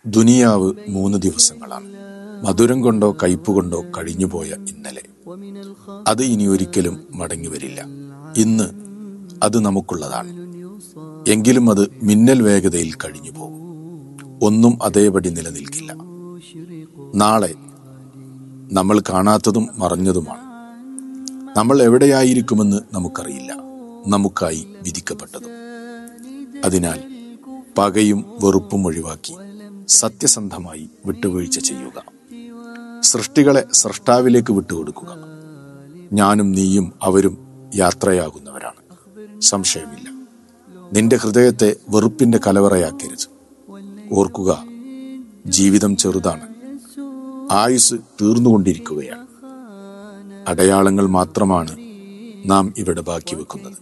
ദുനിയാവ് മൂന്ന് ദിവസങ്ങളാണ് മധുരം കൊണ്ടോ കയ്പ് കൊണ്ടോ കഴിഞ്ഞുപോയ ഇന്നലെ അത് ഇനി ഒരിക്കലും മടങ്ങി വരില്ല ഇന്ന് അത് നമുക്കുള്ളതാണ് എങ്കിലും അത് മിന്നൽ വേഗതയിൽ കഴിഞ്ഞു പോകും ഒന്നും അതേപടി നിലനിൽക്കില്ല നാളെ നമ്മൾ കാണാത്തതും മറഞ്ഞതുമാണ് നമ്മൾ എവിടെയായിരിക്കുമെന്ന് നമുക്കറിയില്ല നമുക്കായി വിധിക്കപ്പെട്ടതും അതിനാൽ പകയും വെറുപ്പും ഒഴിവാക്കി സത്യസന്ധമായി വിട്ടുവീഴ്ച ചെയ്യുക സൃഷ്ടികളെ സൃഷ്ടാവിലേക്ക് വിട്ടുകൊടുക്കുക ഞാനും നീയും അവരും യാത്രയാകുന്നവരാണ് സംശയമില്ല നിന്റെ ഹൃദയത്തെ വെറുപ്പിന്റെ കലവറയാക്കരുത് ഓർക്കുക ജീവിതം ചെറുതാണ് ആയുസ് തീർന്നുകൊണ്ടിരിക്കുകയാണ് അടയാളങ്ങൾ മാത്രമാണ് നാം ഇവിടെ ബാക്കി വെക്കുന്നത്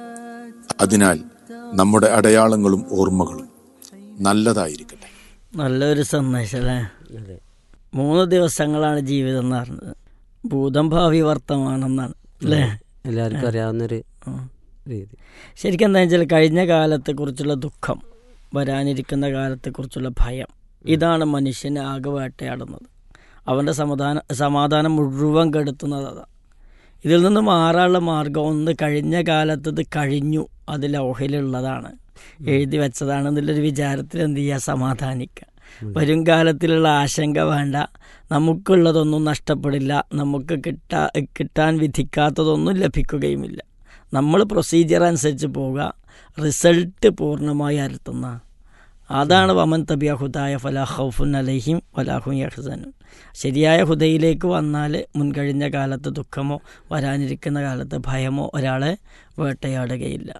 അതിനാൽ നമ്മുടെ അടയാളങ്ങളും ഓർമ്മകളും നല്ലതായിരിക്കട്ടെ നല്ലൊരു സന്ദേശം അല്ലേ അതെ മൂന്ന് ദിവസങ്ങളാണ് ജീവിതം എന്ന് പറഞ്ഞത് ഭൂതം ഭാവി വർത്തമാനം എന്നാണ് അല്ലേ എല്ലാവർക്കും അറിയാവുന്നൊരു ഉം. രീതി ശരിക്കും എന്താ വെച്ചാൽ കഴിഞ്ഞ കാലത്തെക്കുറിച്ചുള്ള ദുഃഖം വരാനിരിക്കുന്ന കാലത്തെക്കുറിച്ചുള്ള ഭയം ഇതാണ് മനുഷ്യനെ ആകെ വേട്ടയാടുന്നത് അവൻ്റെ സമാധാന സമാധാനം മുഴുവൻ കെടുത്തുന്നത് അതാ ഇതിൽ നിന്ന് മാറാനുള്ള മാർഗം ഒന്ന് കഴിഞ്ഞ കാലത്ത് ഇത് കഴിഞ്ഞു അത് ലൗഹയിലുള്ളതാണ് എഴുതി വെച്ചതാണെന്നുള്ളൊരു വിചാരത്തിൽ എന്ത് ചെയ്യുക സമാധാനിക്കുക വരും കാലത്തിലുള്ള ആശങ്ക വേണ്ട നമുക്കുള്ളതൊന്നും നഷ്ടപ്പെടില്ല നമുക്ക് കിട്ടാ കിട്ടാൻ വിധിക്കാത്തതൊന്നും ലഭിക്കുകയുമില്ല നമ്മൾ പ്രൊസീജിയർ അനുസരിച്ച് പോവുക റിസൾട്ട് പൂർണ്ണമായി അരുത്തുന്ന അതാണ് വമൻ തബിയ ഹുദായ ഫലാ ഹൗഫുൻ അലഹിം വലാഹുൻ യഹ്സനുൻ ശരിയായ ഹുദയിലേക്ക് വന്നാൽ മുൻകഴിഞ്ഞ കാലത്ത് ദുഃഖമോ വരാനിരിക്കുന്ന കാലത്ത് ഭയമോ ഒരാളെ വേട്ടയാടുകയില്ല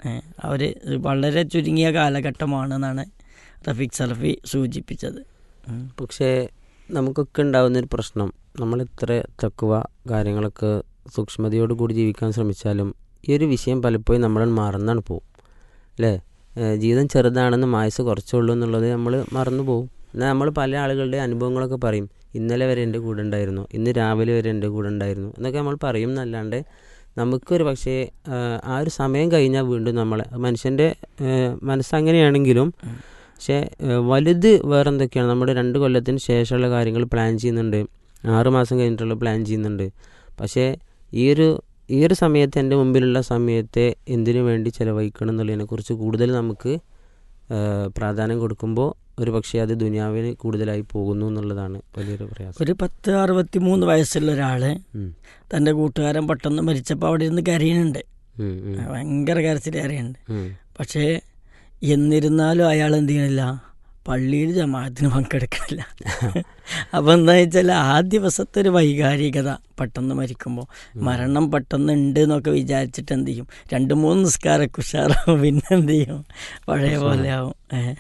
അവർ വളരെ ചുരുങ്ങിയ കാലഘട്ടമാണെന്നാണ് റഫീഖ് സലഫി സൂചിപ്പിച്ചത് ഉം. പക്ഷേ നമുക്കൊക്കെ ഉണ്ടാകുന്നൊരു പ്രശ്നം നമ്മൾ ഇത്ര തക്കുവ കാര്യങ്ങളൊക്കെ സൂക്ഷ്മതയോട് കൂടി ജീവിക്കാൻ ശ്രമിച്ചാലും ഈ ഒരു വിഷയം പലപ്പോഴും നമ്മൾ മറന്നാണ് പോകും അല്ലേ ഏഹ് ജീവിതം ചെറുതാണെന്ന് മായസ് കുറച്ചുള്ളൂ എന്നുള്ളത് നമ്മൾ മറന്നു പോകും എന്നാൽ നമ്മൾ പല ആളുകളുടെ അനുഭവങ്ങളൊക്കെ പറയും ഇന്നലെ വരെ എൻ്റെ കൂടെ ഉണ്ടായിരുന്നു ഇന്ന് രാവിലെ വരെ എൻ്റെ കൂടെ ഉണ്ടായിരുന്നു എന്നൊക്കെ നമ്മൾ പറയും എന്നല്ലാണ്ട് നമുക്കൊരു പക്ഷേ ആഹ് ആ ഒരു സമയം കഴിഞ്ഞാൽ വീണ്ടും നമ്മളെ മനുഷ്യൻ്റെ ഏഹ് മനസ്സങ്ങനെയാണെങ്കിലും പക്ഷേ ഏഹ് വലുത് വേറെ എന്തൊക്കെയാണ് നമ്മുടെ രണ്ട് കൊല്ലത്തിന് ശേഷമുള്ള കാര്യങ്ങൾ പ്ലാൻ ചെയ്യുന്നുണ്ട് ആറ് മാസം കഴിഞ്ഞിട്ടുള്ള പ്ലാൻ ചെയ്യുന്നുണ്ട് പക്ഷേ ഈ ഒരു ഈ ഒരു സമയത്ത് എൻ്റെ മുമ്പിലുള്ള സമയത്തെ എന്തിനു വേണ്ടി ചിലവഴിക്കണം എന്നുള്ളതിനെക്കുറിച്ച് കൂടുതൽ നമുക്ക് ഏഹ് പ്രാധാന്യം കൊടുക്കുമ്പോൾ ഒരു പക്ഷേ അത് ദുനിയാവിന് കൂടുതലായി പോകുന്നു എന്നുള്ളതാണ് വലിയൊരു പ്രയാസം ഒരു പത്ത് അറുപത്തി മൂന്ന് വയസ്സുള്ള ഒരാൾ ഉം. തൻ്റെ കൂട്ടുകാരൻ പെട്ടെന്ന് മരിച്ചപ്പോൾ അവിടെ ഇരുന്ന് കരയുന്നുണ്ട് ഉം, ഉം, ഭയങ്കര കരച്ചിൽ കരയുന്നുണ്ട് ഉം. പക്ഷേ എന്നിരുന്നാലും അയാൾ എന്ത് ചെയ്യണില്ല പള്ളിയിൽ ജമാഅത്തിന് പങ്കെടുക്കണില്ല അപ്പം എന്താ വെച്ചാൽ ആ ദിവസത്തെ ഒരു വൈകാരികത പെട്ടെന്ന് മരിക്കുമ്പോൾ മരണം പെട്ടെന്ന് ഉണ്ട് എന്നൊക്കെ വിചാരിച്ചിട്ട് എന്ത് ചെയ്യും രണ്ട് മൂന്ന് നിസ്കാരമൊക്കെ ഉഷാറാവും പിന്നെ എന്ത് ചെയ്യും പഴയ പോലെ ആവും ഏഹ്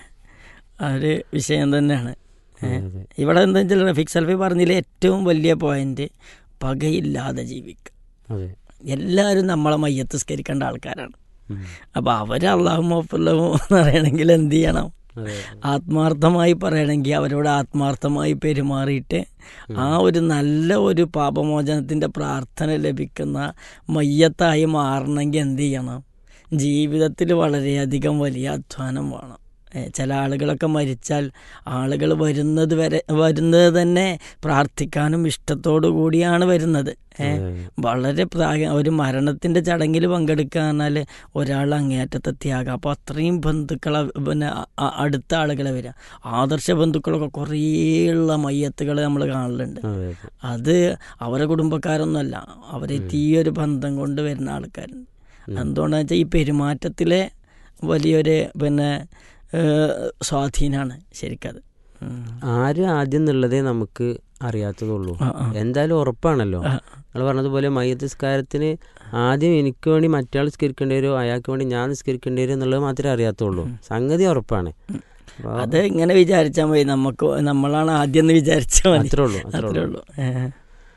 ആ ഒരു വിഷയം തന്നെയാണ് ഏഹ് അതെ. ഇവിടെ എന്താ വെച്ചാൽ റഫീഖ് സൽഫി പറഞ്ഞതിലെ ഏറ്റവും വലിയ പോയിന്റ് പകയില്ലാതെ ജീവിക്കുക അതെ എല്ലാവരും നമ്മളെ മയ്യത്ത് സ്കരിക്കേണ്ട ആൾക്കാരാണ് ഉം. അപ്പോൾ അവർ അള്ളാഹു മോപ്പുള്ളവോ എന്ന് പറയണമെങ്കിൽ എന്ത് ചെയ്യണം അതെ ആത്മാർത്ഥമായി പറയണമെങ്കിൽ അവരോട് ആത്മാർത്ഥമായി പെരുമാറിയിട്ട് ആ ഒരു നല്ല ഒരു പാപമോചനത്തിൻ്റെ പ്രാർത്ഥന ലഭിക്കുന്ന മയ്യത്തായി മാറണമെങ്കിൽ എന്ത് ചെയ്യണം ജീവിതത്തിൽ വളരെയധികം വലിയ അധ്വാനം വേണം ഏ, ചില ആളുകളൊക്കെ മരിച്ചാൽ ആളുകൾ വരുന്നത് വരെ വരുന്നത് തന്നെ പ്രാർത്ഥിക്കാനും ഇഷ്ടത്തോടു കൂടിയാണ് വരുന്നത് ഏ, അതെ. വളരെ പ്രായ ഒരു മരണത്തിൻ്റെ ചടങ്ങിൽ പങ്കെടുക്കുക പറഞ്ഞാൽ ഒരാൾ അങ്ങേയറ്റത്തെ ത്യാഗം അപ്പോൾ അത്രയും ബന്ധുക്കളെ പിന്നെ അ- അ- അടുത്ത ആളുകളെ വരിക ആദർശ ബന്ധുക്കളൊക്കെ കുറേയുള്ള മയ്യത്തുകൾ നമ്മൾ കാണലുണ്ട് അതെ അതെ അത് അവരെ കുടുംബക്കാരൊന്നുമല്ല അവരെ തീയൊരു ബന്ധം കൊണ്ട് വരുന്ന ആൾക്കാരുണ്ട് എന്തുകൊണ്ടാണെന്ന് വെച്ചാൽ ഈ പെരുമാറ്റത്തിലെ വലിയൊരു പിന്നെ ഏഹ്, സ്വാധീനമാണ് ശരിക്കത് ഉം. ആര് ആദ്യം എന്നുള്ളതേ നമുക്ക് അറിയാത്തതുള്ളൂ ആ, ആ. എന്തായാലും ഉറപ്പാണല്ലോ ആ. നിങ്ങൾ പറഞ്ഞതുപോലെ മയ്യത്ത് നിസ്കാരത്തിന് ആദ്യം എനിക്ക് വേണ്ടി മറ്റാൾ നിസ്കരിക്കേണ്ടി വരും അയാൾക്ക് വേണ്ടി ഞാൻ നിസ്കരിക്കേണ്ടി വരും എന്നുള്ളത് മാത്രമേ അറിയാത്തുള്ളൂ സംഗതി ഉറപ്പാണ് അപ്പൊ അത് ഇങ്ങനെ വിചാരിച്ചാൽ മതി നമുക്ക് നമ്മളാണ് ആദ്യം എന്ന് വിചാരിച്ചാൽ മതി അത്രേ ഉള്ളൂ അത്രേ അത്രേ ഉള്ളൂ ഉള്ളൂ ഏഹ്.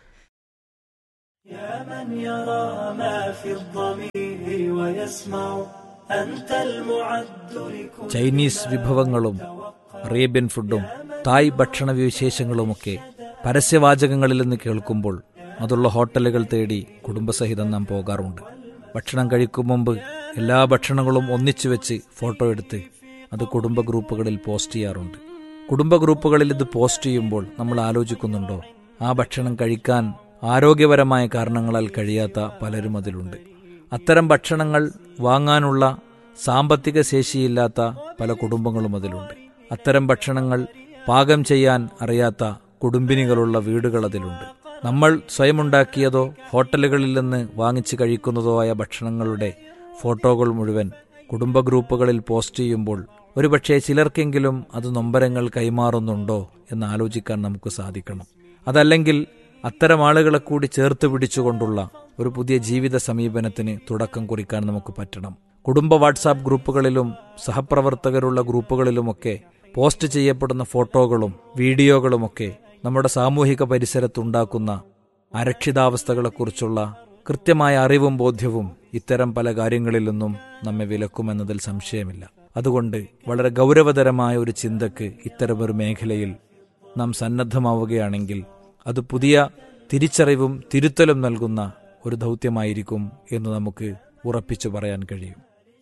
يا من يرى ما في الضمير ويسمع أنت المعد لكل ചൈനീസ് വിഭവങ്ങളും അറേബ്യൻ ഫുഡും തായ് ഭക്ഷണ വിശേഷങ്ങളുമൊക്കെ പരസ്യവാചകങ്ങളിൽ നിന്ന് കേൾക്കുമ്പോൾ അതുള്ള ഹോട്ടലുകൾ തേടി കുടുംബസഹിതം നാം പോകാറുണ്ട് ഭക്ഷണം കഴിക്കും മുമ്പ് എല്ലാ ഭക്ഷണങ്ങളും ഒന്നിച്ചു വെച്ച് ഫോട്ടോ എടുത്ത് അത് കുടുംബ ഗ്രൂപ്പുകളിൽ പോസ്റ്റ് ചെയ്യാറുണ്ട് കുടുംബ ഗ്രൂപ്പുകളിൽ ഇത് പോസ്റ്റ് ചെയ്യുമ്പോൾ നമ്മൾ ആലോചിക്കുന്നുണ്ടോ ആ ഭക്ഷണം കഴിക്കാൻ ആരോഗ്യപരമായ കാരണങ്ങളാൽ കഴിയാത്ത പലരും അതിലുണ്ട് അത്തരം ഭക്ഷണങ്ങൾ വാങ്ങാനുള്ള സാമ്പത്തിക ശേഷിയില്ലാത്ത പല കുടുംബങ്ങളും അതിലുണ്ട് അത്തരം ഭക്ഷണങ്ങൾ പാകം ചെയ്യാൻ അറിയാത്ത കുടുംബിനികളുള്ള വീടുകൾ അതിലുണ്ട് നമ്മൾ സ്വയം ഉണ്ടാക്കിയതോ ഹോട്ടലുകളിൽ നിന്ന് വാങ്ങിച്ച് കഴിക്കുന്നതോ ആയ ഭക്ഷണങ്ങളുടെ ഫോട്ടോകൾ മുഴുവൻ കുടുംബ ഗ്രൂപ്പുകളിൽ പോസ്റ്റ് ചെയ്യുമ്പോൾ ഒരുപക്ഷെ ചിലർക്കെങ്കിലും അത് നൊമ്പരങ്ങൾ കൈമാറുന്നുണ്ടോ എന്ന് ആലോചിക്കാൻ നമുക്ക് സാധിക്കണം അതല്ലെങ്കിൽ അത്തരം ആളുകളെ കൂടി ചേർത്ത് പിടിച്ചുകൊണ്ടുള്ള ഒരു പുതിയ ജീവിത സമീപനത്തിന് തുടക്കം കുറിക്കാൻ നമുക്ക് പറ്റണം കുടുംബ വാട്സാപ്പ് ഗ്രൂപ്പുകളിലും സഹപ്രവർത്തകരുള്ള ഗ്രൂപ്പുകളിലുമൊക്കെ പോസ്റ്റ് ചെയ്യപ്പെടുന്ന ഫോട്ടോകളും വീഡിയോകളുമൊക്കെ നമ്മുടെ സാമൂഹിക പരിസരത്തുണ്ടാക്കുന്ന അരക്ഷിതാവസ്ഥകളെക്കുറിച്ചുള്ള കൃത്യമായ അറിവും ബോധ്യവും ഇത്തരം പല കാര്യങ്ങളിൽ നിന്നും നമ്മെ വിലക്കുമെന്നതിൽ സംശയമില്ല അതുകൊണ്ട് വളരെ ഗൗരവതരമായ ഒരു ചിന്തക്ക് ഇത്തരമൊരു മേഖലയിൽ നാം സന്നദ്ധമാവുകയാണെങ്കിൽ അത് പുതിയ തിരിച്ചറിവും തിരുത്തലും നൽകുന്ന ഒരു ദൗത്യമായിരിക്കും എന്ന് നമുക്ക് ഉറപ്പിച്ചു പറയാൻ കഴിയും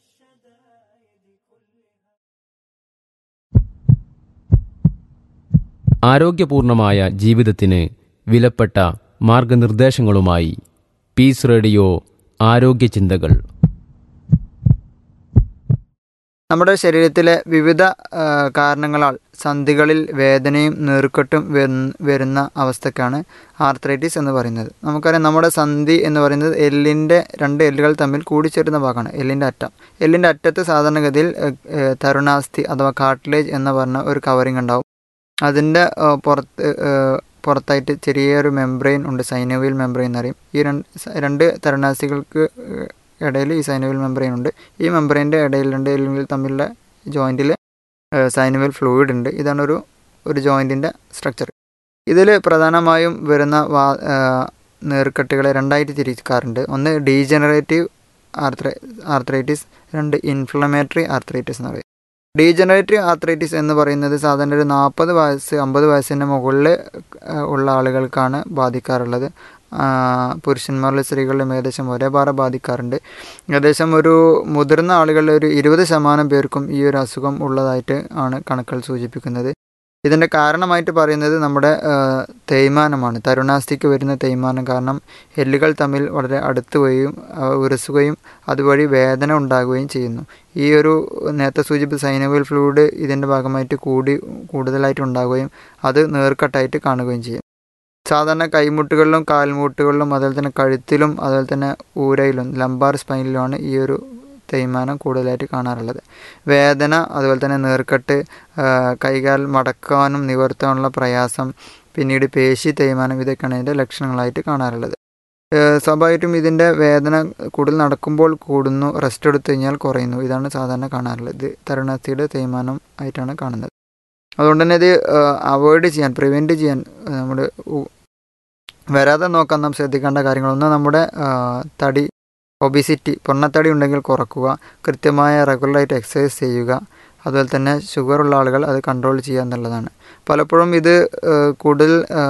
ആരോഗ്യപൂർണമായ ജീവിതത്തിന് വിലപ്പെട്ട മാർഗനിർദ്ദേശങ്ങളുമായി പീസ് റേഡിയോ ആരോഗ്യ ചിന്തകൾ നമ്മുടെ ശരീരത്തിലെ വിവിധ ആ, കാരണങ്ങളാൽ സന്ധികളിൽ വേദനയും നീർക്കെട്ടും വരുന്ന- വരുന്ന അവസ്ഥക്കാണ് ആർത്രൈറ്റിസ് എന്ന് പറയുന്നത് നമുക്കറിയാം നമ്മുടെ സന്ധി എന്ന് പറയുന്നത് എല്ലിൻ്റെ രണ്ട് എല്ലുകൾ തമ്മിൽ കൂടിച്ചേരുന്ന ഭാഗമാണ് എല്ലിൻ്റെ അറ്റം എല്ലിൻ്റെ അറ്റത്ത് സാധാരണഗതിയിൽ ഏ, ഏ, തരുണാസ്ഥി അഥവാ കാർട്ടിലേജ് എന്ന് പറഞ്ഞ ഒരു കവറിങ് ഉണ്ടാവും അതിൻ്റെ ആ, പുറത്ത് ഏ, പുറത്തായിട്ട് ചെറിയൊരു മെംബ്രെയിൻ ഉണ്ട് സൈനോവിയൽ മെംബ്രെയിൻ എന്നറിയും ഈ രണ്ട് സ- രണ്ട് തരുണാസ്ഥികൾക്ക് ഇടയിൽ ഈ സൈനോവിയൽ മെംബ്രെയിൻ ഉണ്ട് ഈ മെംബ്രെയിൻ്റെ ഇടയിൽ രണ്ട് എല്ലുകൾ തമ്മിലുള്ള ജോയിൻറ്റിൽ സൈനോവിയൽ ഫ്ലൂയിഡ് ഉണ്ട് ഇതാണ് ഒരു ഒരു ജോയിൻറ്റിൻ്റെ സ്ട്രക്ചർ ഇതിൽ പ്രധാനമായും വരുന്ന വാ ആ, നീർക്കെട്ടുകളെ രണ്ടായിട്ട് തിരിക്കാറുണ്ട് ഒന്ന് ഡീജനറേറ്റീവ് ആർത്ര ആർത്രൈറ്റിസ് രണ്ട് ഇൻഫ്ലമേറ്ററി ആർത്രൈറ്റിസ് എന്ന് പറയും ഡീജനറേറ്റീവ് ആർത്രൈറ്റിസ് എന്ന് പറയുന്നത് സാധാരണ ഒരു നാൽപ്പത് വയസ്സ് അമ്പത് വയസ്സിന് മുകളിൽ ഉള്ള ആളുകൾക്കാണ് ബാധിക്കാറുള്ളത് ആ, പുരുഷന്മാരിലും സ്ത്രീകളിലും ഏകദേശം ഒരേ പാറ ബാധിക്കാറുണ്ട് ഏകദേശം ഒരു മുതിർന്ന ആളുകളിൽ ഒരു ഇരുപത് ശതമാനം പേർക്കും ഈ ഒരു അസുഖം ഉള്ളതായിട്ട് ആണ് കണക്കുകൾ സൂചിപ്പിക്കുന്നത് ഇതിൻ്റെ കാരണമായിട്ട് പറയുന്നത് നമ്മുടെ ആ, തേയ്മാനമാണ് തരുണാസ്ഥിക്ക് വരുന്ന തേയ്മാനം കാരണം എല്ലുകൾ തമ്മിൽ വളരെ അടുത്ത് വരികയും അവ ഉരസുകയും അതുവഴി വേദന ഉണ്ടാകുകയും ചെയ്യുന്നു ഈ ഒരു നേരത്തെ സൂചിപ്പിച്ച സൈനോവിയൽ ഫ്ലൂയിഡ് ഇതിൻ്റെ ഭാഗമായിട്ട് കൂടി കൂടുതലായിട്ട് ഉണ്ടാകുകയും അത് നേർക്കട്ടായിട്ട് കാണുകയും ചെയ്യും സാധാരണ കൈമുട്ടുകളിലും കാൽമുട്ടുകളിലും അതുപോലെ തന്നെ കഴുത്തിലും അതുപോലെ തന്നെ ഊരയിലും ലംബാർ സ്പൈനിലുമാണ് ഈ ഒരു തേയ്മാനം കൂടുതലായിട്ട് കാണാറുള്ളത് വേദന അതുപോലെ തന്നെ നീർക്കെട്ട് ആ, കൈകാൽ മടക്കാനും നിവർത്താനുള്ള പ്രയാസം പിന്നീട് പേശി തേയ്മാനം ഇതൊക്കെയാണ് ഇതിൻ്റെ ലക്ഷണങ്ങളായിട്ട് കാണാറുള്ളത് ഏഹ് സ്വാഭാവികമായിട്ടും ഇതിൻ്റെ വേദന കൂടുതൽ നടക്കുമ്പോൾ കൂടുന്നു റെസ്റ്റ് എടുത്തു കഴിഞ്ഞാൽ കുറയുന്നു ഇതാണ് സാധാരണ കാണാറുള്ളത് ഇത് തരുണാസ്ഥിയുടെ തേയ്മാനം ആയിട്ടാണ് കാണുന്നത് അതുകൊണ്ട് തന്നെ ഇത് അവോയ്ഡ് ചെയ്യാൻ പ്രിവെൻറ്റ് ചെയ്യാൻ ഏഹ് നമ്മുടെ ഉ- വരാതെ നോക്കാൻ നാം ശ്രദ്ധിക്കേണ്ട കാര്യങ്ങളൊന്ന് നമ്മുടെ ആ, തടി ഒബിസിറ്റി പൊണ്ണത്തടി ഉണ്ടെങ്കിൽ കുറക്കുക കൃത്യമായ റെഗുലറായിട്ട് എക്സസൈസ് ചെയ്യുക അതുപോലെ തന്നെ ഷുഗർ ഉള്ള ആളുകൾ അത് കൺട്രോൾ ചെയ്യുക എന്നുള്ളതാണ് പലപ്പോഴും ഇത് ആ, കൂടുതൽ ആ,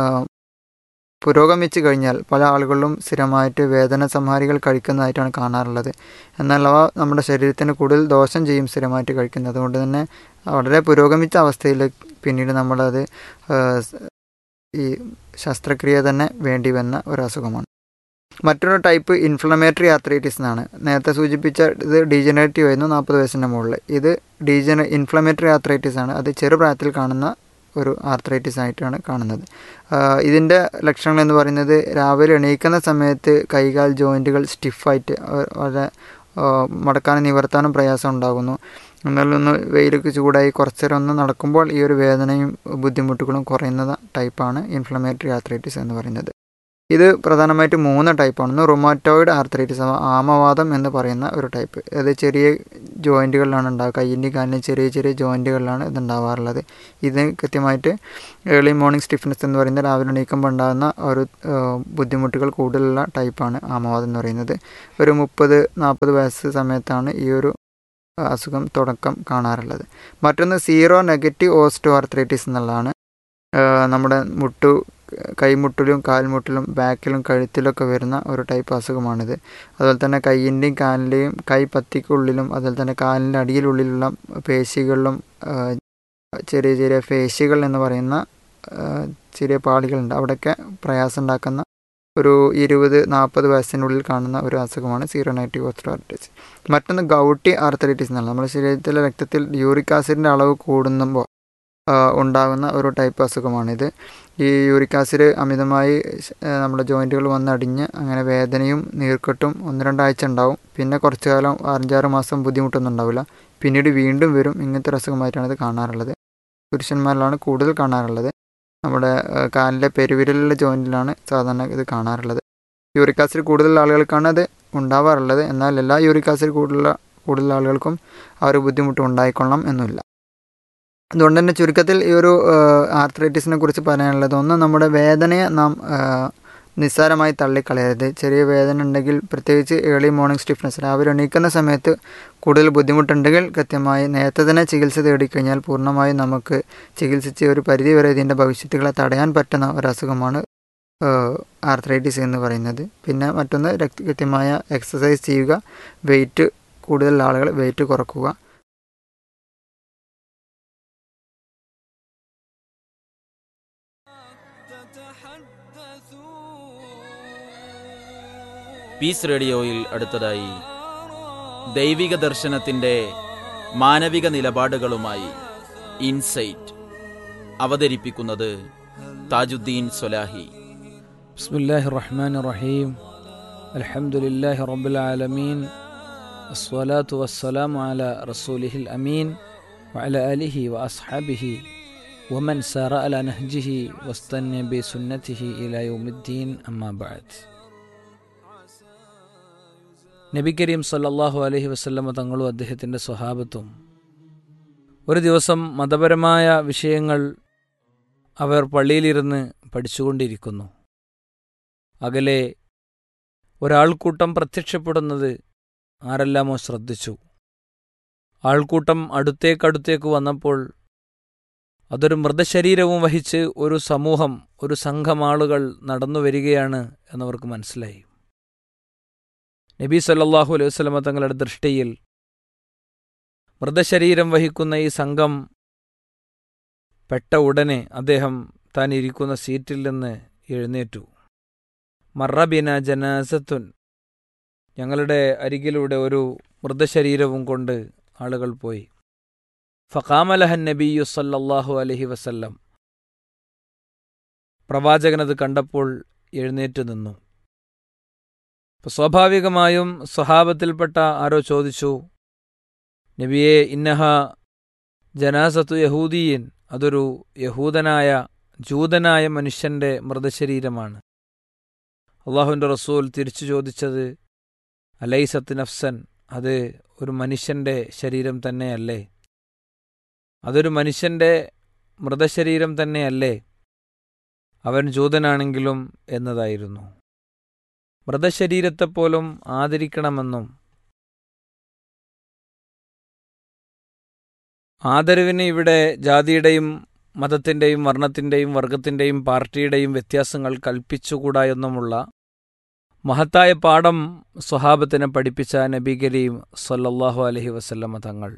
പുരോഗമിച്ചു കഴിഞ്ഞാൽ പല ആളുകളിലും സ്ഥിരമായിട്ട് വേദന സംഹാരികൾ കഴിക്കുന്നതായിട്ടാണ് കാണാറുള്ളത് എന്നാൽ അവ നമ്മുടെ ശരീരത്തിന് കൂടുതൽ ദോഷം ചെയ്യും സ്ഥിരമായിട്ട് കഴിക്കുന്നത് അതുകൊണ്ട് തന്നെ വളരെ പുരോഗമിച്ച അവസ്ഥയിൽ പിന്നീട് നമ്മളത് ആ, സ്- ഈ ശസ്ത്രക്രിയ തന്നെ വേണ്ടി വന്ന ഒരു അസുഖമാണ് മറ്റൊരു ടൈപ്പ് ഇൻഫ്ലമേറ്ററി ആർത്രൈറ്റിസ് എന്നാണ് നേരത്തെ സൂചിപ്പിച്ച ഇത് ഡീജനറേറ്റീവ് ആയിരുന്നു നാൽപ്പത് വയസ്സിൻ്റെ മുകളിൽ ഇത് ഡീജന ഇൻഫ്ലമേറ്ററി ആർത്രൈറ്റിസ് ആണ് അത് ചെറുപ്രായത്തിൽ കാണുന്ന ഒരു ആർത്രൈറ്റിസ് ആയിട്ടാണ് കാണുന്നത് ആഹ് ഇതിൻ്റെ ലക്ഷണങ്ങൾ എന്ന് പറയുന്നത് രാവിലെ എണീക്കുന്ന സമയത്ത് കൈകാൽ ജോയിൻറ്റുകൾ സ്റ്റിഫായിട്ട് വളരെ ആഹ് മടക്കാനും നിവർത്താനും പ്രയാസം ഉണ്ടാകുന്നു എന്നാലും ഒന്ന് വെയിലൊക്കെ ചൂടായി കുറച്ച് നേരം ഒന്ന് നടക്കുമ്പോൾ ഈ ഒരു വേദനയും ബുദ്ധിമുട്ടുകളും കുറയുന്ന ടൈപ്പാണ് ഇൻഫ്ലമേറ്ററി ആർത്രൈറ്റിസ് എന്ന് പറയുന്നത് ഇത് പ്രധാനമായിട്ട് മൂന്ന് ടൈപ്പാണ് ഒന്ന് റൊമാറ്റോയിഡ് ആർത്രൈറ്റിസ് അഥവാ ആമവാദം എന്ന് പറയുന്ന ഒരു ടൈപ്പ് അത് ചെറിയ ജോയിൻറ്റുകളിലാണ് ഉണ്ടാവുക കയ്യിൻ്റെ കാലിൻ്റെ ചെറിയ ചെറിയ ജോയിൻറ്റുകളിലാണ് ഇത് ഉണ്ടാവാറുള്ളത് ഇത് കൃത്യമായിട്ട് ഏർലി മോർണിംഗ് സ്റ്റിഫ്നെസ് എന്ന് പറയുന്ന രാവിലെ എണീക്കുമ്പോൾ ഉണ്ടാകുന്ന ഒരു ഏഹ്, ബുദ്ധിമുട്ടുകൾ കൂടുതലുള്ള ടൈപ്പാണ് ആമവാദം എന്ന് പറയുന്നത് ഒരു മുപ്പത് നാൽപ്പത് വയസ്സ് സമയത്താണ് ഈ ഒരു അസുഖം തുടക്കം കാണാറുള്ളത് മറ്റൊന്ന് സീറോ നെഗറ്റീവ് ഓസ്റ്റോ ആർത്രൈറ്റിസ് എന്നുള്ളതാണ് ഏഹ്, നമ്മുടെ മുട്ടു കൈമുട്ടിലും കാൽമുട്ടിലും ബാക്കിലും കഴുത്തിലൊക്കെ വരുന്ന ഒരു ടൈപ്പ് അസുഖമാണിത് അതുപോലെ തന്നെ കൈയിൻ്റെയും കാലിൻ്റെയും കൈ പത്തിക്കുള്ളിലും അതുപോലെ തന്നെ കാലിൻ്റെ അടിയിലുള്ളിലുള്ള പേശികളിലും ആ, ചെറിയ ചെറിയ ഫേശികൾ എന്ന് പറയുന്ന ആ, ചെറിയ പാളികളുണ്ട് അവിടെയൊക്കെ പ്രയാസം ഉണ്ടാക്കുന്ന ഒരു ഇരുപത് നാൽപ്പത് വയസ്സിനുള്ളിൽ കാണുന്ന ഒരു അസുഖമാണ് സീറോ നെഗറ്റീവ് ഓസ്ട്രോറിറ്റിസ് മറ്റൊന്ന് ഗൗട്ടി ആർത്തറിറ്റിസ് എന്നാണ് നമ്മുടെ ശരീരത്തിലെ രക്തത്തിൽ യൂറിക് ആസിഡിൻ്റെ അളവ് കൂടുമ്പോൾ ഉണ്ടാകുന്ന ഒരു ടൈപ്പ് അസുഖമാണിത് ഈ യൂറിക് ആസിഡ് അമിതമായി ശ- ആ, നമ്മുടെ ജോയിൻറ്റുകൾ വന്നടിഞ്ഞ് അങ്ങനെ വേദനയും നീർക്കെട്ടും ഒന്ന് രണ്ടാഴ്ച ഉണ്ടാവും പിന്നെ കുറച്ച് കാലം അഞ്ചാറ് മാസം ബുദ്ധിമുട്ടൊന്നും ഉണ്ടാവില്ല പിന്നീട് വീണ്ടും വരും ഇങ്ങനത്തെ ഒരു അസുഖമായിട്ടാണ് ഇത് കാണാറുള്ളത് പുരുഷന്മാരിലാണ് കൂടുതൽ കാണാറുള്ളത് നമ്മുടെ ആ, കാലിലെ പെരുവിരലിലെ ജോയിൻറ്റിലാണ് സാധാരണ ഇത് കാണാറുള്ളത് യൂറിക് ആസിഡ് കൂടുതൽ ആളുകൾക്കാണ് അത് ഉണ്ടാവാറുള്ളത് എന്നാൽ എല്ലാ യൂറിക് ആസിഡ് കൂടുതൽ കൂടുതൽ ആളുകൾക്കും ആ ഒരു ബുദ്ധിമുട്ട് ഉണ്ടായിക്കൊള്ളണം എന്നില്ല അതുകൊണ്ട് തന്നെ ചുരുക്കത്തിൽ ഈ ഒരു ആർത്രൈറ്റിസിനെ കുറിച്ച് പറയാനുള്ളത് ഒന്ന് നമ്മുടെ വേദനയെ നാം ആ, നിസ്സാരമായി തള്ളിക്കളയരുത് ചെറിയ വേദന ഉണ്ടെങ്കിൽ പ്രത്യേകിച്ച് ഏർലി മോർണിംഗ് സ്റ്റിഫ്നെസ് രാവിലെ എണീക്കുന്ന സമയത്ത് കൂടുതൽ ബുദ്ധിമുട്ടുണ്ടെങ്കിൽ കൃത്യമായി നേരത്തെ തന്നെ ചികിത്സ തേടിക്കഴിഞ്ഞാൽ പൂർണ്ണമായും നമുക്ക് ചികിത്സിച്ച് ഒരു പരിധി വരെ ഇതിൻ്റെ ഭവിഷ്യത്തുകളെ തടയാൻ പറ്റുന്ന ഒരു അസുഖമാണ് ആർത്രൈറ്റിസ് എന്ന് പറയുന്നത് പിന്നെ മറ്റൊന്ന് രക്ത കൃത്യമായ എക്സസൈസ് ചെയ്യുക വെയിറ്റ് കൂടുതൽ ആളുകൾ വെയിറ്റ് കുറക്കുക പീസ് റേഡിയോയിൽ അടുത്തതായി ദൈവിക ദർശനത്തിന്റെ മാനവിക നിലപാടുകളുമായി ഇൻസൈറ്റ് അവതരിപ്പിക്കുന്നത് താജുദ്ദീൻ സൊലാഹി بسم الله الرحمن الرحيم الحمد لله رب العالمين الصلاة والسلام على رسوله الأمين وعلى آله وأصحابه ومن سار على نهجه واستنى بسنته إلى يوم الدين أما بعد നബി കരീം സല്ലല്ലാഹു അലൈഹി വസല്ലമ തങ്ങളും അദ്ദേഹത്തിൻ്റെ സ്വഹാബത്തും ഒരു ദിവസം മതപരമായ വിഷയങ്ങൾ അവർ പള്ളിയിലിരുന്ന് പഠിച്ചുകൊണ്ടിരിക്കുന്നു അകലെ ഒരാൾക്കൂട്ടം പ്രത്യക്ഷപ്പെടുന്നത് ആരെല്ലാമോ ശ്രദ്ധിച്ചു ആൾക്കൂട്ടം അടുത്തേക്കടുത്തേക്ക് വന്നപ്പോൾ അതൊരു മൃതശരീരവും വഹിച്ച് ഒരു സമൂഹം ഒരു സംഘം ആളുകൾ നടന്നു വരികയാണ് എന്നവർക്ക് മനസ്സിലായി നബി സല്ലല്ലാഹു അലൈഹി വസല്ലമ തങ്ങളുടെ ദൃഷ്ടിയിൽ മൃതശരീരം വഹിക്കുന്ന ഈ സംഘം പെട്ട ഉടനെ അദ്ദേഹം താൻ ഇരിക്കുന്ന സീറ്റിൽ നിന്ന് എഴുന്നേറ്റു മറബിന ജനാസത്തുൻ ഞങ്ങളുടെ അരികിലൂടെ ഒരു മൃതശരീരവും കൊണ്ട് ആളുകൾ പോയി ഫഖാമലഹൻ നബിയു സല്ലല്ലാഹു അലൈഹി വസല്ലം പ്രവാചകനത് കണ്ടപ്പോൾ എഴുന്നേറ്റ് നിന്നു അപ്പോൾ സ്വാഭാവികമായും സ്വഹാബത്തിൽപ്പെട്ട ആരോ ചോദിച്ചു നബിയെ ഇന്നഹ ജനാസത്തു യഹൂദീയൻ അതൊരു യഹൂദനായ ജൂതനായ മനുഷ്യന്റെ മൃതശരീരമാണ് അള്ളാഹുവിൻ്റെ റസൂൽ തിരിച്ചു ചോദിച്ചത് അലൈസത്ത് നഫ്സൻ അത് ഒരു മനുഷ്യന്റെ ശരീരം തന്നെയല്ലേ അതൊരു മനുഷ്യന്റെ മൃതശരീരം തന്നെയല്ലേ അവൻ ജൂതനാണെങ്കിലും എന്നതായിരുന്നു മൃതശരീരത്തെപ്പോലും ആദരിക്കണമെന്നും ആദരവിന് ഇവിടെ ജാതിയുടെയും മതത്തിൻ്റെയും വർണ്ണത്തിൻ്റെയും വർഗത്തിൻ്റെയും പാർട്ടിയുടെയും വ്യത്യാസങ്ങൾ കൽപ്പിച്ചുകൂടാ എന്നുമുള്ള മഹത്തായ പാഠം സ്വഹാബത്തിനെ പഠിപ്പിച്ച നബി കരീം സല്ലല്ലാഹു അലഹി വസല്ലമ തങ്ങൾ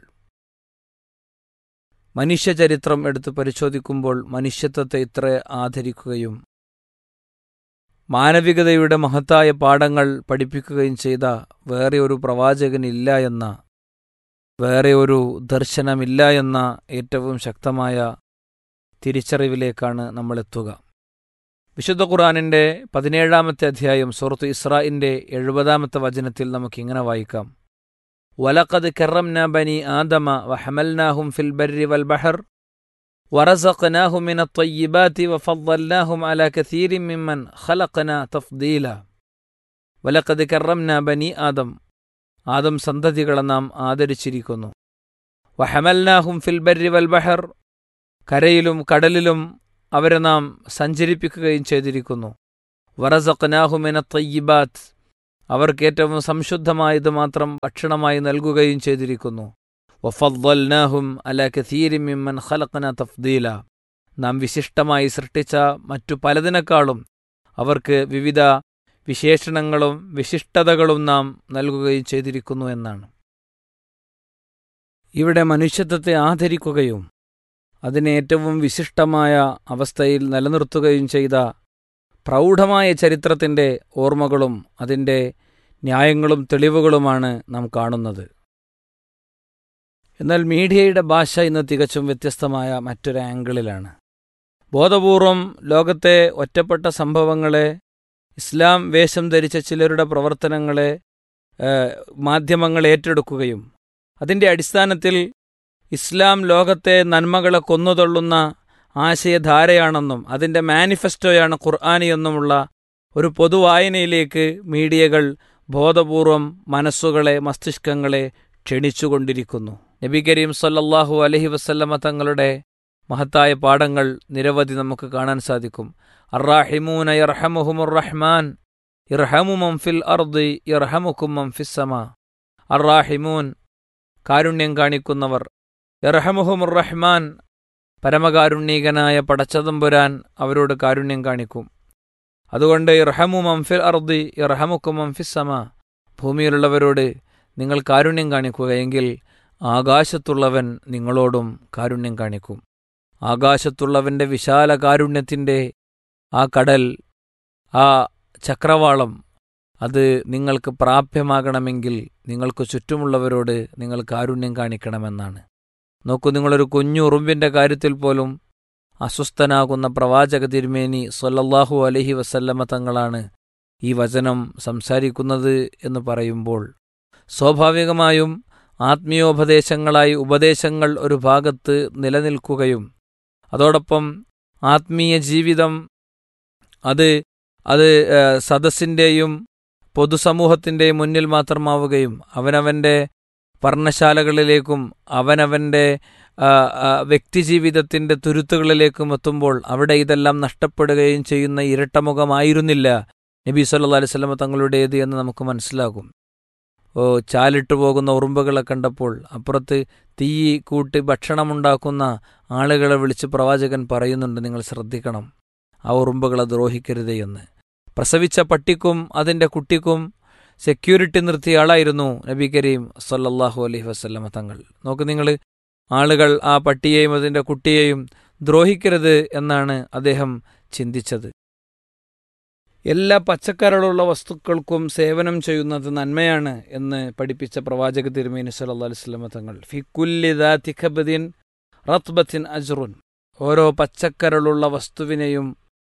മനുഷ്യചരിത്രം എടുത്ത് പരിശോധിക്കുമ്പോൾ മനുഷ്യത്വത്തെ ഇത്ര ആദരിക്കുകയും മാനവികതയുടെ മഹത്തായ പാഠങ്ങൾ പഠിപ്പിക്കുകയും ചെയ്ത വേറെ ഒരു പ്രവാചകനില്ല എന്ന വേറെ ഒരു ദർശനമില്ല എന്ന ഏറ്റവും ശക്തമായ തിരിച്ചറിവിലേക്കാണ് നമ്മൾ എത്തുക വിശുദ്ധ ഖുറാനിൻ്റെ പതിനേഴാമത്തെ അധ്യായം സുഹൃത്തു ഇസ്രായിൻ്റെ എഴുപതാമത്തെ വചനത്തിൽ നമുക്കിങ്ങനെ വായിക്കാം വലഖദ് കറംന ബനി ആദമ വഹമൽനാഹും ഫിൽ ബർരി വൽ ബഹർ ورزقناهم من الطيبات وفضلناهم على كثير ممن خلقنا تفضيلا ولقد كرمنا بني آدم ആദം സന്തതികളെ നാം ആദരിച്ചിരിക്കുന്നു വഹമൽനാഹും ഫിൽ ബർരി വൽ ബഹർ കരയിലും കടലിലും അവരെ നാം സഞ്ചരിപ്പിക്കുകയും ചെയ്തിരിക്കുന്നു വറസഖനാഹുമിന തയ്യിബാത്ത് അവർക്ക് ഏറ്റവും സംശുദ്ധമായത് മാത്രം ഭക്ഷണമായി നൽകുകയും ചെയ്തിരിക്കുന്നു വഫദ്ദൽനാഹും അല കഥീരിമിമ്മൻ ഖലഖന തഫ്ദീല നാം വിശിഷ്ടമായി സൃഷ്ടിച്ച മറ്റു പലതിനേക്കാളും അവർക്ക് വിവിധ വിശേഷണങ്ങളും വിശിഷ്ടതകളും നാം നൽകുകയും ചെയ്തിരിക്കുന്നു എന്നാണ് ഇവിടെ മനുഷ്യത്വത്തെ ആദരിക്കുകയും അതിനെ ഏറ്റവും വിശിഷ്ടമായ അവസ്ഥയിൽ നിലനിർത്തുകയും ചെയ്ത പ്രൗഢമായ ചരിത്രത്തിൻ്റെ ഓർമ്മകളും അതിൻ്റെ ന്യായങ്ങളും തെളിവുകളുമാണ് നാം കാണുന്നത് എന്നാൽ മീഡിയയുടെ ഭാഷ ഇന്ന് തികച്ചും വ്യത്യസ്തമായ മറ്റൊരു ആംഗിളിലാണ് ബോധപൂർവം ലോകത്തെ ഒറ്റപ്പെട്ട സംഭവങ്ങളെ ഇസ്ലാം വേഷം ധരിച്ച ചിലരുടെ പ്രവർത്തനങ്ങളെ ഏഹ്, മാധ്യമങ്ങൾ ഏറ്റെടുക്കുകയും അതിൻ്റെ അടിസ്ഥാനത്തിൽ ഇസ്ലാം ലോകത്തെ നന്മകളെ കൊന്നുതള്ളുന്ന ആശയധാരയാണെന്നും അതിൻ്റെ മാനിഫെസ്റ്റോയാണ് ഖുർആാനി എന്നുമുള്ള ഒരു പൊതുവായനയിലേക്ക് മീഡിയകൾ ബോധപൂർവം മനസ്സുകളെ മസ്തിഷ്കങ്ങളെ ക്ഷണിച്ചുകൊണ്ടിരിക്കുന്നു നബി കരീം സല്ലല്ലാഹു അലഹി വസല്ലമ തങ്ങളുടെ മഹത്തായ പാഠങ്ങൾ നിരവധി നമുക്ക് കാണാൻ സാധിക്കും അറാഹിമൂന യർഹമുഹുമുർ റഹ്മാൻ ഇർഹമു മംഫിൽ അർദി ഇർഹമുക്കും മംഫിസ്സമ അറാഹിമൂൻ കാരുണ്യം കാണിക്കുന്നവർ ഇർഹമുഹുമുർ റഹ്മാൻ പരമകാരുണ്യകനായ പടച്ചതമ്പുരാൻ അവരോട് കാരുണ്യം കാണിക്കും അതുകൊണ്ട് ഇർഹമു മംഫിൽ അർദി ഇർഹമുക്കും മംഫിസ്സമ ഭൂമിയിലുള്ളവരോട് നിങ്ങൾ കാരുണ്യം കാണിക്കുക എങ്കിൽ ആകാശത്തുള്ളവൻ നിങ്ങളോടും കാരുണ്യം കാണിക്കും ആകാശത്തുള്ളവന്റെ വിശാല കാരുണ്യത്തിൻ്റെ ആ കടൽ ആ ചക്രവാളം അത് നിങ്ങൾക്ക് പ്രാപ്യമാകണമെങ്കിൽ നിങ്ങൾക്ക് ചുറ്റുമുള്ളവരോട് നിങ്ങൾ കാരുണ്യം കാണിക്കണമെന്നാണ് നോക്കൂ നിങ്ങളൊരു കുഞ്ഞു ഉറുമ്പിൻ്റെ കാര്യത്തിൽ പോലും അസ്വസ്ഥനാകുന്ന പ്രവാചക തിരുമേനി സൊല്ലല്ലാഹു അലഹി വസല്ലമ തങ്ങളാണ് ഈ വചനം സംസാരിക്കുന്നത് എന്ന് പറയുമ്പോൾ സ്വാഭാവികമായും ആത്മീയോപദേശങ്ങളായി ഉപദേശങ്ങൾ ഒരു ഭാഗത്ത് നിലനിൽക്കുകയും അതോടൊപ്പം ആത്മീയ ജീവിതം അത് അത് ഏഹ്, സദസ്സിൻ്റെയും പൊതുസമൂഹത്തിൻ്റെയും മുന്നിൽ മാത്രമാവുകയും അവനവൻ്റെ പർണശാലകളിലേക്കും അവനവൻ്റെ ആ, ആ, വ്യക്തിജീവിതത്തിൻ്റെ തുരുത്തുകളിലേക്കും എത്തുമ്പോൾ അവിടെ ഇതെല്ലാം നഷ്ടപ്പെടുകയും ചെയ്യുന്ന ഇരട്ടമുഖമായിരുന്നില്ല നബി സല്ലാ അലൈഹി സ്വലമ തങ്ങളുടേത് എന്ന് നമുക്ക് മനസ്സിലാകും ഓ ചാലിട്ടു പോകുന്ന ഉറുമ്പുകളെ കണ്ടപ്പോൾ അപ്പുറത്ത് തീ കൂട്ടി ഭക്ഷണമുണ്ടാക്കുന്ന ആളുകളെ വിളിച്ച് പ്രവാചകൻ പറയുന്നുണ്ട് നിങ്ങൾ ശ്രദ്ധിക്കണം ആ ഉറുമ്പുകളെ ദ്രോഹിക്കരുതേ എന്ന് പ്രസവിച്ച പട്ടിക്കും അതിൻ്റെ കുട്ടിക്കും സെക്യൂരിറ്റി നിർത്തിയ ആളായിരുന്നു നബി കരീം സല്ലല്ലാഹു അലൈഹി വസല്ലമ തങ്ങൾ നോക്ക് നിങ്ങൾ ആളുകൾ ആ പട്ടിയെയും അതിൻ്റെ കുട്ടിയെയും ദ്രോഹിക്കരുത് എന്നാണ് അദ്ദേഹം ചിന്തിച്ചത് എല്ലാ പച്ചക്കരളുള്ള വസ്തുക്കൾക്കും സേവനം ചെയ്യുന്നത് നന്മയാണ് എന്ന് പഠിപ്പിച്ച പ്രവാചക തിരുമേനി സല്ലല്ലാഹു അലൈഹി വസല്ലമ തങ്ങൾ ഫിക്കുല്ലി ദാതി ഖബദിൻ റത്ബത്തിൻ അജ്റുൻ ഓരോ പച്ചക്കരളുള്ള വസ്തുവിനെയും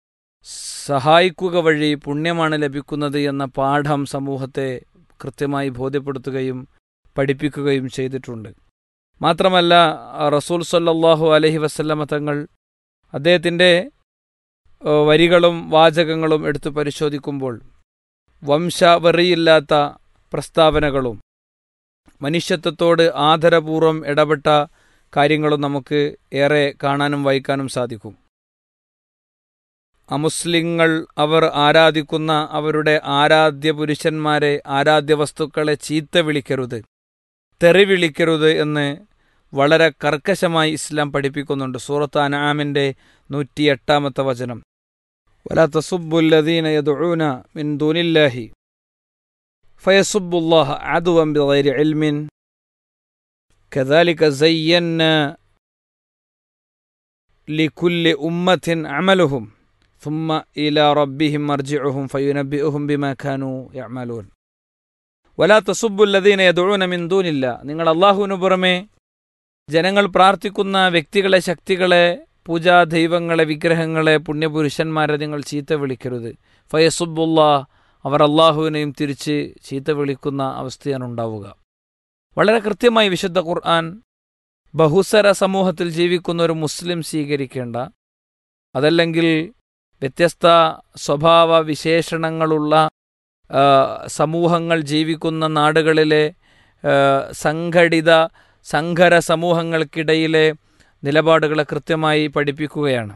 സഹായിക്കുക വഴി പുണ്യമാണ് ലഭിക്കുന്നത് എന്ന പാഠം സമൂഹത്തെ കൃത്യമായി ബോധ്യപ്പെടുത്തുകയും പഠിപ്പിക്കുകയും ചെയ്തിട്ടുണ്ട് മാത്രമല്ല റസൂൽ സല്ലല്ലാഹു അലൈഹി വസല്ലമ തങ്ങൾ അദ്ദേഹത്തിൻ്റെ ഏഹ്, വരികളും വാചകങ്ങളും എടുത്തു പരിശോധിക്കുമ്പോൾ വംശവെറിയില്ലാത്ത പ്രസ്താവനകളും മനുഷ്യത്വത്തോട് ആദരപൂർവ്വം ഇടപെട്ട കാര്യങ്ങളും നമുക്ക് ഏറെ കാണാനും വായിക്കാനും സാധിക്കും അമുസ്ലിങ്ങൾ അവർ ആരാധിക്കുന്ന അവരുടെ ആരാധ്യ പുരുഷന്മാരെ ആരാധ്യ വസ്തുക്കളെ ചീത്ത വിളിക്കരുത് തെറി വിളിക്കരുത് എന്ന് വളരെ കർക്കശമായി ഇസ്ലാം പഠിപ്പിക്കുന്നുണ്ട് സൂറത്ത് അനാമിൻ്റെ നൂറ്റിയെട്ടാമത്തെ വചനം വല തസുബുല്ലദീന യദുഊന മിൻ ദൂനില്ലാഹി ഫയസുബുല്ലാഹ അദുവൻ ബിഗൈരി ഇൽമിൻ كذلك زينا لكل أمة عملهم ثم إلى ربهم مرجعهم فينبئهم بما كانوا يعملون ولا تسبوا الذين يدعون من دون الله നിങ്ങൾ അള്ളാഹുവിനു പുറമെ ജനങ്ങൾ പ്രാർത്ഥിക്കുന്ന വ്യക്തികളെ ശക്തികളെ പൂജാ ദൈവങ്ങളെ വിഗ്രഹങ്ങളെ പുണ്യപുരുഷന്മാരെ നിങ്ങൾ ചീത്ത വിളിക്കരുത് ഫയസുബുല്ലാ അവർ അള്ളാഹുവിനെയും തിരിച്ച് ചീത്ത വിളിക്കുന്ന അവസ്ഥയാണ് ഉണ്ടാവുക വളരെ കൃത്യമായി വിശുദ്ധ ഖുർആൻ ബഹുസര സമൂഹത്തിൽ ജീവിക്കുന്ന ഒരു മുസ്ലിം സ്വീകരിക്കേണ്ട അതല്ലെങ്കിൽ വ്യത്യസ്ത സ്വഭാവ വിശേഷണങ്ങളുള്ള ആ, സമൂഹങ്ങൾ ജീവിക്കുന്ന നാടുകളിലെ ആ, സംഘടിത സംഘര സമൂഹങ്ങൾക്കിടയിലെ നിലപാടുകളെ കൃത്യമായി പഠിപ്പിക്കുകയാണ്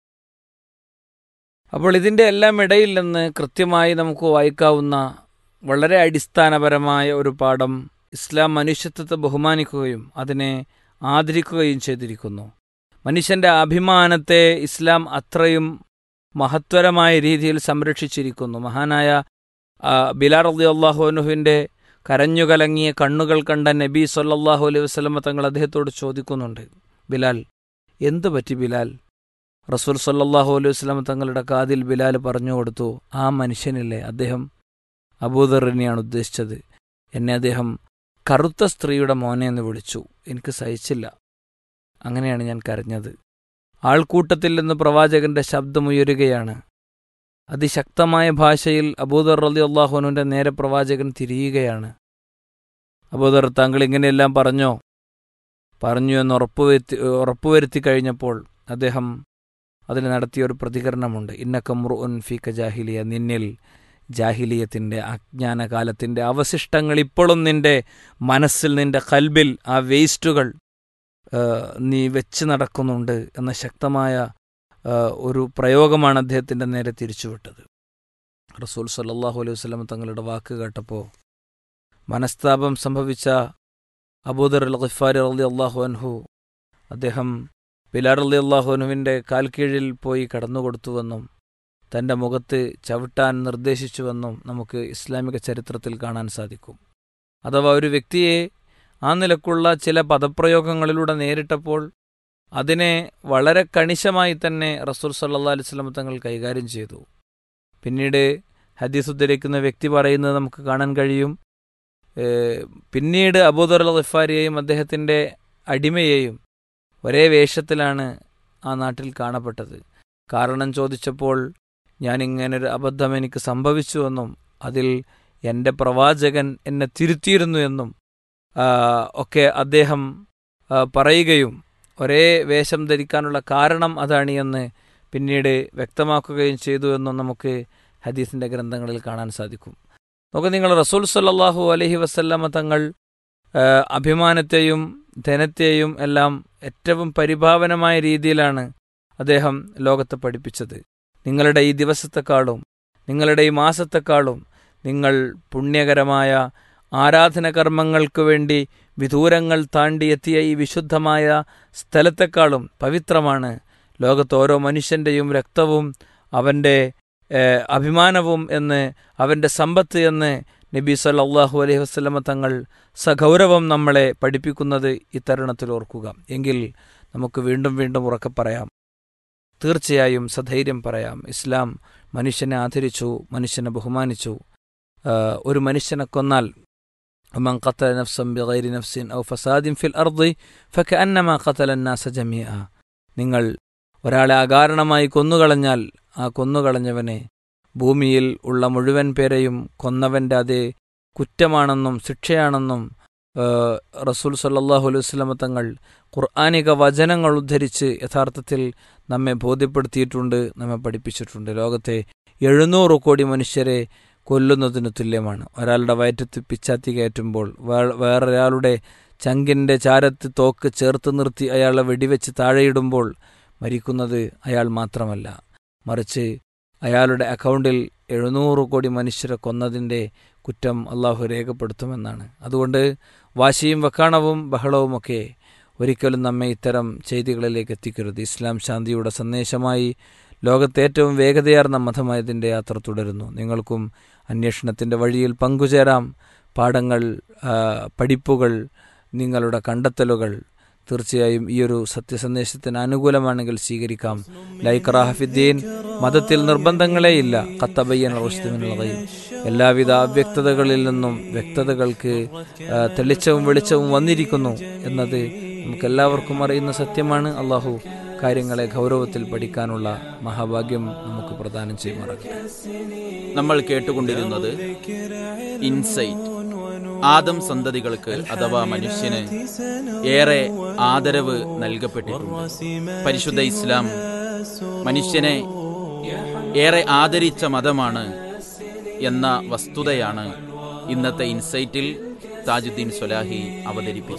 അപ്പോൾ ഇതിൻ്റെ എല്ലാം ഇടയിൽ നിന്ന് കൃത്യമായി നമുക്ക് വായിക്കാവുന്ന വളരെ അടിസ്ഥാനപരമായ ഒരു പാഠം ഇസ്ലാം മനുഷ്യത്വത്തെ ബഹുമാനിക്കുകയും അതിനെ ആദരിക്കുകയും ചെയ്തിരിക്കുന്നു മനുഷ്യന്റെ അഭിമാനത്തെ ഇസ്ലാം അത്രയും മഹത്വരമായ രീതിയിൽ സംരക്ഷിച്ചിരിക്കുന്നു മഹാനായ ആ, ബിലാൽ റളി അള്ളാഹുനുഹുവിൻ്റെ കരഞ്ഞുകലങ്ങിയ കണ്ണുകൾ കണ്ട നബി സല്ലല്ലാഹു അലൈഹി വസല്ലമ തങ്ങൾ അദ്ദേഹത്തോട് ചോദിക്കുന്നുണ്ട് ബിലാൽ എന്തു പറ്റി ബിലാൽ റസൂൽ സല്ലാഹു അലൈഹി വസ്ലാം തങ്ങളുടെ കാതിൽ ബിലാൽ പറഞ്ഞു കൊടുത്തു ആ മനുഷ്യനില്ലേ അദ്ദേഹം അബൂദറിനെയാണ് ഉദ്ദേശിച്ചത് എന്നെ അദ്ദേഹം കറുത്ത സ്ത്രീയുടെ മോനെ എന്ന് വിളിച്ചു എനിക്ക് സഹിച്ചില്ല അങ്ങനെയാണ് ഞാൻ കരഞ്ഞത് ആൾക്കൂട്ടത്തിൽ നിന്ന് പ്രവാചകന്റെ ശബ്ദമുയരുകയാണ് അതിശക്തമായ ഭാഷയിൽ അബൂദർ റലി അള്ളാഹുനുവിന്റെ നേരെ പ്രവാചകൻ തിരിയുകയാണ് അബൂദർ താങ്കൾ ഇങ്ങനെയെല്ലാം പറഞ്ഞോ പറഞ്ഞു എന്ന് ഉറപ്പുവരുത്തി ഉറപ്പുവരുത്തി കഴിഞ്ഞപ്പോൾ അദ്ദേഹം അതിൽ നടത്തിയ ഒരു പ്രതികരണമുണ്ട് ഇന്നക്കമ്രു ഉൻ ഫീക്ക ജാഹിലിയ നിന്നിൽ ജാഹിലിയത്തിൻ്റെ അജ്ഞാനകാലത്തിൻ്റെ അവശിഷ്ടങ്ങൾ ഇപ്പോഴും നിന്റെ മനസ്സിൽ നിന്റെ കൽബിൽ ആ വേസ്റ്റുകൾ നീ വെച്ച് നടക്കുന്നുണ്ട് എന്ന ശക്തമായ ഒരു പ്രയോഗമാണ് അദ്ദേഹത്തിൻ്റെ നേരെ തിരിച്ചുവിട്ടത് റസൂൽ സല്ലാഹു അലൈഹി വസ്ലം തങ്ങളുടെ വാക്ക് കേട്ടപ്പോൾ മനസ്താപം സംഭവിച്ച അബൂദർ അൽ ഖിഫാരി റലി അള്ളാഹു അൻഹു അദ്ദേഹം ബിലാർ അലി അള്ളാഹുനുവിൻ്റെ കാൽക്കീഴിൽ പോയി കടന്നുകൊടുത്തുവെന്നും തൻ്റെ മുഖത്ത് ചവിട്ടാൻ നിർദ്ദേശിച്ചുവെന്നും നമുക്ക് ഇസ്ലാമിക ചരിത്രത്തിൽ കാണാൻ സാധിക്കും അഥവാ ഒരു വ്യക്തിയെ ആ നിലക്കുള്ള ചില പദപ്രയോഗങ്ങളിലൂടെ നേരിട്ടപ്പോൾ അതിനെ വളരെ കണിശമായി തന്നെ റസൂൽ സല്ലാ അലുസ്ലം തങ്ങൾ കൈകാര്യം ചെയ്തു പിന്നീട് ഹദീസ് ഉദ്ധരിക്കുന്ന വ്യക്തി പറയുന്നത് നമുക്ക് കാണാൻ കഴിയും പിന്നീട് അബൂദർ അൽ ഖിഫാരിയെയും അദ്ദേഹത്തിൻ്റെ അടിമയെയും ഒരേ വേഷത്തിലാണ് ആ നാട്ടിൽ കാണപ്പെട്ടത് കാരണം ചോദിച്ചപ്പോൾ ഞാൻ ഇങ്ങനൊരു അബദ്ധം എനിക്ക് സംഭവിച്ചുവെന്നും അതിൽ എൻ്റെ പ്രവാചകൻ എന്നെ തിരുത്തിയിരുന്നു എന്നും ഒക്കെ അദ്ദേഹം പറയുകയും ഒരേ വേഷം ധരിക്കാനുള്ള കാരണം അതാണ് എന്ന് പിന്നീട് വ്യക്തമാക്കുകയും ചെയ്തു എന്നും നമുക്ക് ഹദീസിൻ്റെ ഗ്രന്ഥങ്ങളിൽ കാണാൻ സാധിക്കും നമുക്ക് നിങ്ങൾ റസൂൽ സല്ലാഹു അലഹി വസല്ലമ തങ്ങൾ അഭിമാനത്തെയും ധനത്തെയും എല്ലാം ഏറ്റവും പരിഭാവനമായ രീതിയിലാണ് അദ്ദേഹം ലോകത്തെ പഠിപ്പിച്ചത് നിങ്ങളുടെ ഈ ദിവസത്തെക്കാളും നിങ്ങളുടെ ഈ മാസത്തെക്കാളും നിങ്ങൾ പുണ്യകരമായ ആരാധനകർമ്മങ്ങൾക്ക് വേണ്ടി വിദൂരങ്ങൾ താണ്ടിയെത്തിയ ഈ വിശുദ്ധമായ സ്ഥലത്തെക്കാളും പവിത്രമാണ് ലോകത്ത് ഓരോ മനുഷ്യൻ്റെയും രക്തവും അവൻ്റെ അഭിമാനവും എന്ന് അവൻ്റെ സമ്പത്ത് എന്ന് നബി സല്ലാഹു അലൈഹി വസ്ലമ തങ്ങൾ സഗൗരവം നമ്മളെ പഠിപ്പിക്കുന്നത് ഇത്തരുണത്തിൽ ഓർക്കുക എങ്കിൽ നമുക്ക് വീണ്ടും വീണ്ടും ഉറക്കെ പറയാം തീർച്ചയായും സധൈര്യം പറയാം ഇസ്ലാം മനുഷ്യനെ ആദരിച്ചു മനുഷ്യനെ ബഹുമാനിച്ചു ഒരു മനുഷ്യനെ കൊന്നാൽ ومن قتل نفسا بغير نفس أو فساد في الأرض فكأنما قتل الناس جميعا നിങ്ങൾ ഒരാളെ അകാരണമായി കൊന്നുകളഞ്ഞാൽ ആ കൊന്നുകളഞ്ഞവനെ ഭൂമിയിൽ ഉള്ള മുഴുവൻ പേരെയും കൊന്നവൻ്റെ അതേ കുറ്റമാണെന്നും ശിക്ഷയാണെന്നും റസൂൽ സല്ലാഹു അലൈഹി വസ്ലമ തങ്ങൾ ഖുർആാനിക വചനങ്ങൾ ഉദ്ധരിച്ച് യഥാർത്ഥത്തിൽ നമ്മെ ബോധ്യപ്പെടുത്തിയിട്ടുണ്ട് നമ്മെ പഠിപ്പിച്ചിട്ടുണ്ട് ലോകത്തെ എഴുന്നൂറ് കോടി മനുഷ്യരെ കൊല്ലുന്നതിന് തുല്യമാണ് ഒരാളുടെ വയറ്റത്ത് പിച്ചാത്തി കയറ്റുമ്പോൾ വേറൊരാളുടെ ചങ്കിൻ്റെ ചാരത്ത് തോക്ക് ചേർത്ത് നിർത്തി അയാളെ വെടിവെച്ച് താഴെയിടുമ്പോൾ മരിക്കുന്നത് അയാൾ മാത്രമല്ല മറിച്ച് അയാളുടെ അക്കൗണ്ടിൽ എഴുന്നൂറ് കോടി മനുഷ്യരെ കൊന്നതിൻ്റെ കുറ്റം അള്ളാഹു രേഖപ്പെടുത്തുമെന്നാണ് അതുകൊണ്ട് വാശിയും വക്കാണവും ബഹളവുമൊക്കെ ഒരിക്കലും നമ്മെ ഇത്തരം ചെയ്തികളിലേക്ക് എത്തിക്കരുത് ഇസ്ലാം ശാന്തിയുടെ സന്ദേശമായി ലോകത്തെ ഏറ്റവും വേഗതയാർന്ന മതമായതിൻ്റെ യാത്ര തുടരുന്നു നിങ്ങൾക്കും അന്വേഷണത്തിൻ്റെ വഴിയിൽ പങ്കുചേരാം പാഠങ്ങൾ പഠിപ്പുകൾ നിങ്ങളുടെ കണ്ടെത്തലുകൾ തീർച്ചയായും ഈ ഒരു സത്യസന്ദേശത്തിന് അനുകൂലമാണെങ്കിൽ സ്വീകരിക്കാം ലൈക്രാഹഫിദ്ദീൻ മതത്തിൽ നിർബന്ധങ്ങളേയില്ല കത്തബയ്യൻ റഷ്ദുമിനുള്ളതയും എല്ലാവിധ അവ്യക്തതകളിൽ നിന്നും വ്യക്തതകൾക്ക് തെളിച്ചവും വെളിച്ചവും വന്നിരിക്കുന്നു എന്നത് നമുക്കെല്ലാവർക്കും അറിയുന്ന സത്യമാണ് അള്ളാഹു കാര്യങ്ങളെ ഗൗരവത്തിൽ പഠിക്കാനുള്ള മഹാഭാഗ്യം നമുക്ക് പ്രദാനം ചെയ്യുമാറാകട്ടെ നമ്മൾ കേട്ടുകൊണ്ടിരുന്നത് ഇൻസൈറ്റ് ആദം സന്തതികൾക്ക് അഥവാ മനുഷ്യന് ഏറെ ആദരവ് നൽകപ്പെട്ടിട്ടുണ്ട് പരിശുദ്ധ ഇസ്ലാം മനുഷ്യനെ ഏറെ ആദരിച്ച മതമാണ് എന്ന വസ്തുതയാണ് ഇന്നത്തെ ഇൻസൈറ്റിൽ താജുദ്ദീൻ സൊലാഹി അവതരിപ്പിച്ചത്